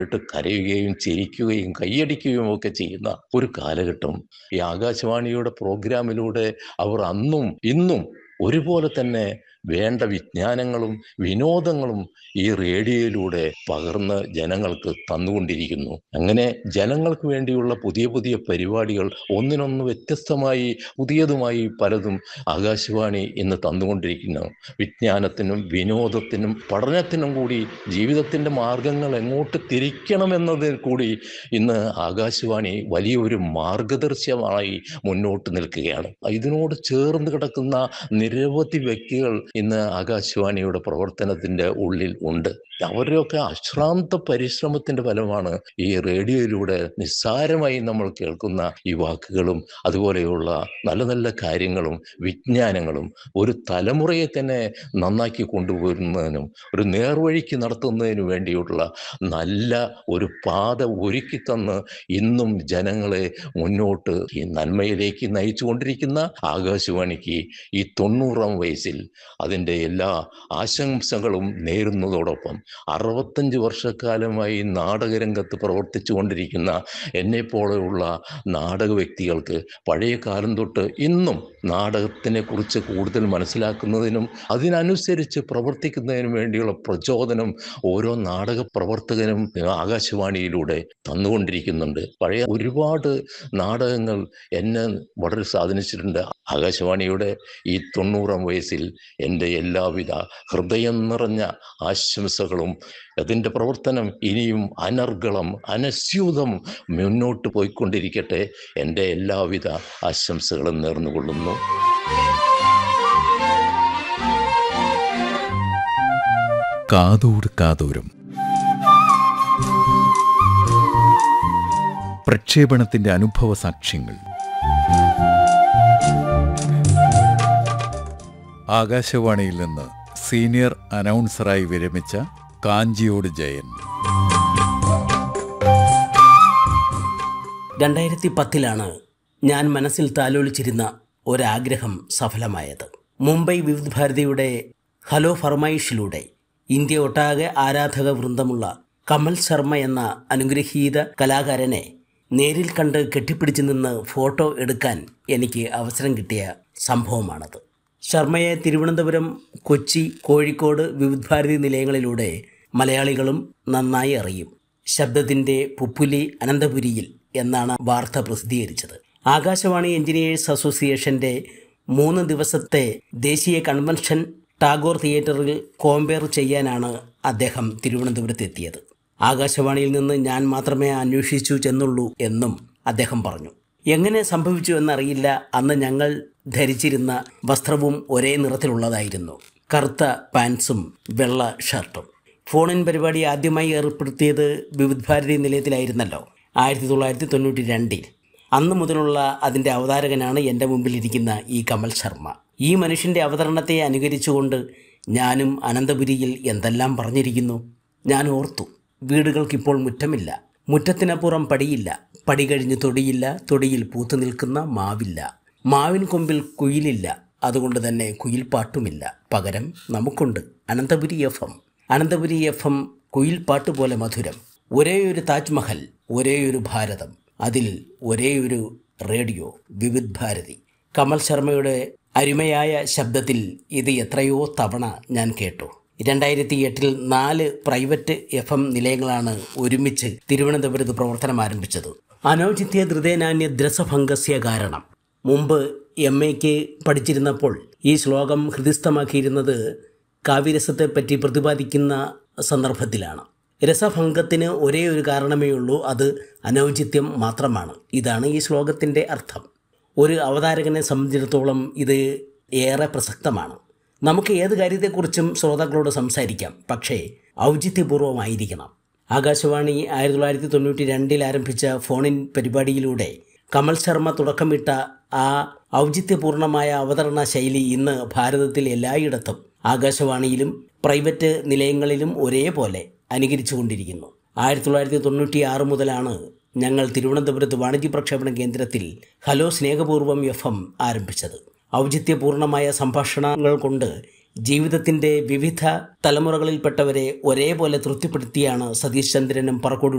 ഇട്ട് കരയുകയും ചിരിക്കുകയും കൈയടിക്കുകയും ഒക്കെ ചെയ്യുന്ന ഒരു കാലഘട്ടം ഈ ആകാശവാണിയുടെ പ്രോഗ്രാമിലൂടെ അവർ അന്നും ഇന്നും ഒരുപോലെ തന്നെ വേണ്ട വിജ്ഞാനങ്ങളും വിനോദങ്ങളും ഈ റേഡിയോയിലൂടെ പകർന്ന് ജനങ്ങൾക്ക് തന്നുകൊണ്ടിരിക്കുന്നു അങ്ങനെ ജനങ്ങൾക്ക് വേണ്ടിയുള്ള പുതിയ പുതിയ പരിപാടികൾ ഒന്നിനൊന്ന് വ്യത്യസ്തമായി പുതിയതുമായി പലതും ആകാശവാണി ഇന്ന് തന്നുകൊണ്ടിരിക്കുന്നു വിജ്ഞാനത്തിനും വിനോദത്തിനും പഠനത്തിനും കൂടി ജീവിതത്തിൻ്റെ മാർഗങ്ങൾ എങ്ങോട്ട് തിരിക്കണമെന്നതിൽ കൂടി ഇന്ന് ആകാശവാണി വലിയൊരു മാർഗദർശനമായി മുന്നോട്ട് നിൽക്കുകയാണ് ഇതിനോട് ചേർന്ന് കിടക്കുന്ന നിരവധി വ്യക്തികൾ ഇന്ന് ആകാശവാണിയുടെ പ്രവർത്തനത്തിന്റെ ഉള്ളിൽ ഉണ്ട് അവരുടെയൊക്കെ അശ്രാന്ത പരിശ്രമത്തിന്റെ ഫലമാണ് ഈ റേഡിയോയിലൂടെ നിസ്സാരമായി നമ്മൾ കേൾക്കുന്ന ഈ വാക്കുകളും അതുപോലെയുള്ള നല്ല നല്ല കാര്യങ്ങളും വിജ്ഞാനങ്ങളും ഒരു തലമുറയെ തന്നെ നന്നാക്കി കൊണ്ടുപോരുന്നതിനും ഒരു നേർവഴിക്ക് നടത്തുന്നതിനു വേണ്ടിയുള്ള നല്ല ഒരു പാത ഒരുക്കി തന്ന് ഇന്നും ജനങ്ങളെ മുന്നോട്ട് ഈ നന്മയിലേക്ക് നയിച്ചു കൊണ്ടിരിക്കുന്ന ആകാശവാണിക്ക് ഈ തൊണ്ണൂറാം വയസ്സിൽ അതിൻ്റെ എല്ലാ ആശംസകളും നേരുന്നതോടൊപ്പം അറുപത്തഞ്ച് വർഷക്കാലമായി നാടകരംഗത്ത് പ്രവർത്തിച്ചു കൊണ്ടിരിക്കുന്ന എന്നെപ്പോലെയുള്ള നാടക വ്യക്തികൾക്ക് പഴയ കാലം തൊട്ട് ഇന്നും നാടകത്തിനെ കുറിച്ച് കൂടുതൽ മനസ്സിലാക്കുന്നതിനും അതിനനുസരിച്ച് പ്രവർത്തിക്കുന്നതിനും വേണ്ടിയുള്ള പ്രചോദനം ഓരോ നാടക പ്രവർത്തകനും ആകാശവാണിയിലൂടെ തന്നുകൊണ്ടിരിക്കുന്നുണ്ട് പഴയ ഒരുപാട് നാടകങ്ങൾ എന്നെ വളരെ സ്വാധീനിച്ചിട്ടുണ്ട് ആകാശവാണിയുടെ ഈ തൊണ്ണൂറാം വയസ്സിൽ എൻ്റെ എല്ലാവിധ ഹൃദയം നിറഞ്ഞ ആശംസകളും അതിൻ്റെ പ്രവർത്തനം ഇനിയും അനർഗളം അനസ്യൂതം മുന്നോട്ട് പോയിക്കൊണ്ടിരിക്കട്ടെ എൻ്റെ എല്ലാവിധ ആശംസകളും നേർന്നുകൊള്ളുന്നു കാതോട് കാതോരം പ്രക്ഷേപണത്തിന്റെ അനുഭവ സാക്ഷ്യങ്ങൾ ആകാശവാണിയിൽ നിന്ന് സീനിയർ അനൗൺസറായി വിരമിച്ച കാഞ്ചിയോട് ജയൻ രണ്ടായിരത്തി പത്തിലാണ് ഞാൻ മനസ്സിൽ താലോലിച്ചിരുന്ന ഒരാഗ്രഹം സഫലമായത് മുംബൈ വിവിധ് ഭാരതിയുടെ ഹലോ ഫർമൈഷിലൂടെ ഇന്ത്യ ഒട്ടാകെ ആരാധക വൃന്ദമുള്ള കമൽ ശർമ്മ എന്ന അനുഗ്രഹീത കലാകാരനെ നേരിൽ കണ്ട് കെട്ടിപ്പിടിച്ചു നിന്ന് ഫോട്ടോ എടുക്കാൻ എനിക്ക് അവസരം കിട്ടിയ സംഭവമാണത് ശർമ്മയെ തിരുവനന്തപുരം കൊച്ചി കോഴിക്കോട് വിവിധ് ഭാരതി നിലയങ്ങളിലൂടെ മലയാളികളും നന്നായി അറിയും ശബ്ദത്തിൻ്റെ പുപ്പുലി അനന്തപുരിയിൽ എന്നാണ് വാർത്ത പ്രസിദ്ധീകരിച്ചത് ആകാശവാണി എഞ്ചിനീയേഴ്സ് അസോസിയേഷന്റെ മൂന്ന് ദിവസത്തെ ദേശീയ കൺവെൻഷൻ ടാഗോർ തിയേറ്ററിൽ കോമ്പയർ ചെയ്യാനാണ് അദ്ദേഹം തിരുവനന്തപുരത്ത് എത്തിയത് ആകാശവാണിയിൽ നിന്ന് ഞാൻ മാത്രമേ അന്വേഷിച്ചു ചെന്നുള്ളൂ എന്നും അദ്ദേഹം പറഞ്ഞു എങ്ങനെ സംഭവിച്ചു എന്നറിയില്ല അന്ന് ഞങ്ങൾ ധരിച്ചിരുന്ന വസ്ത്രവും ഒരേ നിറത്തിലുള്ളതായിരുന്നു കറുത്ത പാൻസും വെള്ള ഷർട്ടും ഫോണിൻ പരിപാടി ആദ്യമായി ഏർപ്പെടുത്തിയത് വിവിധ് ഭാരതി നിലയത്തിലായിരുന്നല്ലോ ആയിരത്തി തൊള്ളായിരത്തി തൊണ്ണൂറ്റി രണ്ടിൽ അന്ന് മുതലുള്ള അതിൻ്റെ അവതാരകനാണ് എൻ്റെ മുമ്പിലിരിക്കുന്ന ഈ കമൽ ശർമ്മ ഈ മനുഷ്യൻ്റെ അവതരണത്തെ അനുകരിച്ചുകൊണ്ട് ഞാനും അനന്തപുരിയിൽ എന്തെല്ലാം പറഞ്ഞിരിക്കുന്നു ഞാൻ ഓർത്തു വീടുകൾക്കിപ്പോൾ മുറ്റമില്ല മുറ്റത്തിനപ്പുറം പടിയില്ല പടി കഴിഞ്ഞ് തൊടിയില്ല തൊടിയിൽ പൂത്തു നിൽക്കുന്ന മാവില്ല മാവിൻ കൊമ്പിൽ കുയിലില്ല അതുകൊണ്ട് തന്നെ കുയിൽ പാട്ടുമില്ല പകരം നമുക്കുണ്ട് Ananthapuri F M Ananthapuri F M കുയിൽ പാട്ട് പോലെ മധുരം ഒരേയൊരു താജ്മഹൽ ഒരേയൊരു ഭാരതം അതിൽ ഒരേയൊരു റേഡിയോ വിവിധ് ഭാരതി കമൽ ശർമ്മയുടെ അരുമയായ ശബ്ദത്തിൽ ഇത് എത്രയോ തവണ ഞാൻ കേട്ടു രണ്ടായിരത്തി എട്ടിൽ നാല് പ്രൈവറ്റ് എഫ് എം നിലയങ്ങളാണ് ഒരുമിച്ച് തിരുവനന്തപുരത്ത് പ്രവർത്തനം ആരംഭിച്ചത് അനൗചിത്യ ധൃതേനാന്യ ദ്രസഭംഗസ്യ കാരണം മുമ്പ് എം എക്ക് പഠിച്ചിരുന്നപ്പോൾ ഈ ശ്ലോകം ഹൃദിസ്ഥമാക്കിയിരുന്നത് കാവ്യരസത്തെ പറ്റി പ്രതിപാദിക്കുന്ന സന്ദർഭത്തിലാണ് രസഭംഗത്തിന് ഒരേ ഒരു കാരണമേ ഉള്ളൂ അത് അനൗചിത്യം മാത്രമാണ് ഇതാണ് ഈ ശ്ലോകത്തിൻ്റെ അർത്ഥം ഒരു അവതാരകനെ സംബന്ധിച്ചിടത്തോളം ഇത് ഏറെ പ്രസക്തമാണ് നമുക്ക് ഏത് കാര്യത്തെക്കുറിച്ചും ശ്രോതാക്കളോട് സംസാരിക്കാം പക്ഷേ ഔചിത്യപൂർവമായിരിക്കണം ആകാശവാണി ആയിരത്തി തൊള്ളായിരത്തി തൊണ്ണൂറ്റി രണ്ടിൽ ആരംഭിച്ച ഫോണിൻ പരിപാടിയിലൂടെ കമൽ ശർമ്മ തുടക്കമിട്ട ആ ഔചിത്യപൂർണമായ അവതരണ ശൈലി ഇന്ന് ഭാരതത്തിൽ എല്ലായിടത്തും ആകാശവാണിയിലും പ്രൈവറ്റ് നിലയങ്ങളിലും ഒരേപോലെ അനുകരിച്ചുകൊണ്ടിരിക്കുന്നു ആയിരത്തി തൊള്ളായിരത്തി തൊണ്ണൂറ്റി ആറ് മുതലാണ് ഞങ്ങൾ തിരുവനന്തപുരത്ത് വാണിജ്യ പ്രക്ഷേപണ കേന്ദ്രത്തിൽ ഹലോ സ്നേഹപൂർവം എഫ് എം ആരംഭിച്ചത് ഔചിത്യപൂർണമായ സംഭാഷണങ്ങൾ കൊണ്ട് ജീവിതത്തിൻ്റെ വിവിധ തലമുറകളിൽപ്പെട്ടവരെ ഒരേപോലെ തൃപ്തിപ്പെടുത്തിയാണ് സതീഷ് ചന്ദ്രനും പറക്കോട്